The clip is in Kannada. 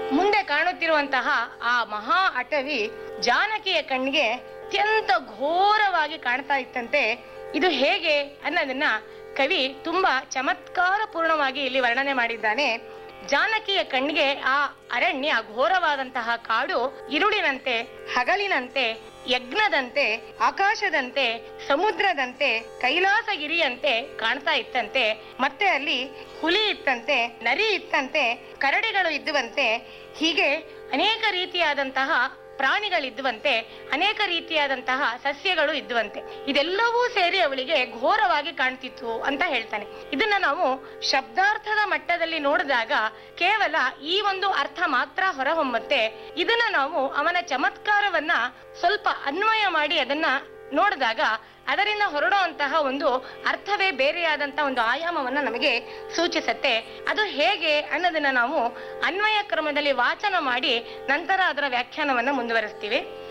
ಮುಂದೆ ಕಾಣುತ್ತಿರುವಂತಹ ಆ ಮಹಾ ಅಟವಿ ಜಾನಕಿಯ ಕಣ್ಣಿಗೆ ಅತ್ಯಂತ ಘೋರವಾಗಿ ಕಾಣ್ತಾ ಇತ್ತಂತೆ ಇದು ಹೇಗೆ ಅನ್ನೋದನ್ನ ಕವಿ ತುಂಬಾ ಚಮತ್ಕಾರ ಪೂರ್ಣವಾಗಿ ಇಲ್ಲಿ ವರ್ಣನೆ ಮಾಡಿದ್ದಾನೆ ಜಾನಕಿಯ ಕಣ್ಣಿಗೆ ಆ ಅರಣ್ಯ ಘೋರವಾದಂತಹ ಕಾಡು ಇರುಳಿನಂತೆ ಹಗಲಿನಂತೆ ಯಜ್ಞದಂತೆ ಆಕಾಶದಂತೆ ಸಮುದ್ರದಂತೆ ಕೈಲಾಸಗಿರಿಯಂತೆ ಕಾಣ್ತಾ ಇತ್ತಂತೆ ಮತ್ತೆ ಅಲ್ಲಿ ಹುಲಿ ಇತ್ತಂತೆ ನರಿ ಇತ್ತಂತೆ ಕರಡಿಗಳು ಇದ್ದುವಂತೆ ಹೀಗೆ ಅನೇಕ ರೀತಿಯಾದಂತಹ ಪ್ರಾಣಿಗಳಿದ್ದುವಂತೆ ಅನೇಕ ರೀತಿಯಾದಂತಹ ಸಸ್ಯಗಳು ಇದ್ದುವಂತೆ ಇದೆಲ್ಲವೂ ಸೇರಿ ಅವಳಿಗೆ ಘೋರವಾಗಿ ಕಾಣ್ತಿತ್ತು ಅಂತ ಹೇಳ್ತಾನೆ ಇದನ್ನ ನಾವು ಶಬ್ದಾರ್ಥದ ಮಟ್ಟದಲ್ಲಿ ನೋಡಿದಾಗ ಕೇವಲ ಈ ಒಂದು ಅರ್ಥ ಮಾತ್ರ ಹೊರಹೊಮ್ಮತ್ತೆ ಇದನ್ನ ನಾವು ಅವನ ಚಮತ್ಕಾರವನ್ನ ಸ್ವಲ್ಪ ಅನ್ವಯ ಮಾಡಿ ಅದನ್ನ ನೋಡಿದಾಗ ಅದರಿಂದ ಹೊರಡುವಂತಹ ಒಂದು ಅರ್ಥವೇ ಬೇರೆಯಾದಂತಹ ಒಂದು ಆಯಾಮವನ್ನ ನಮಗೆ ಸೂಚಿಸತ್ತೆ ಅದು ಹೇಗೆ ಅನ್ನೋದನ್ನ ನಾವು ಅನ್ವಯ ಕ್ರಮದಲ್ಲಿ ವಾಚನ ಮಾಡಿ ನಂತರ ಅದರ ವ್ಯಾಖ್ಯಾನವನ್ನ ಮುಂದುವರಿಸ್ತೀವಿ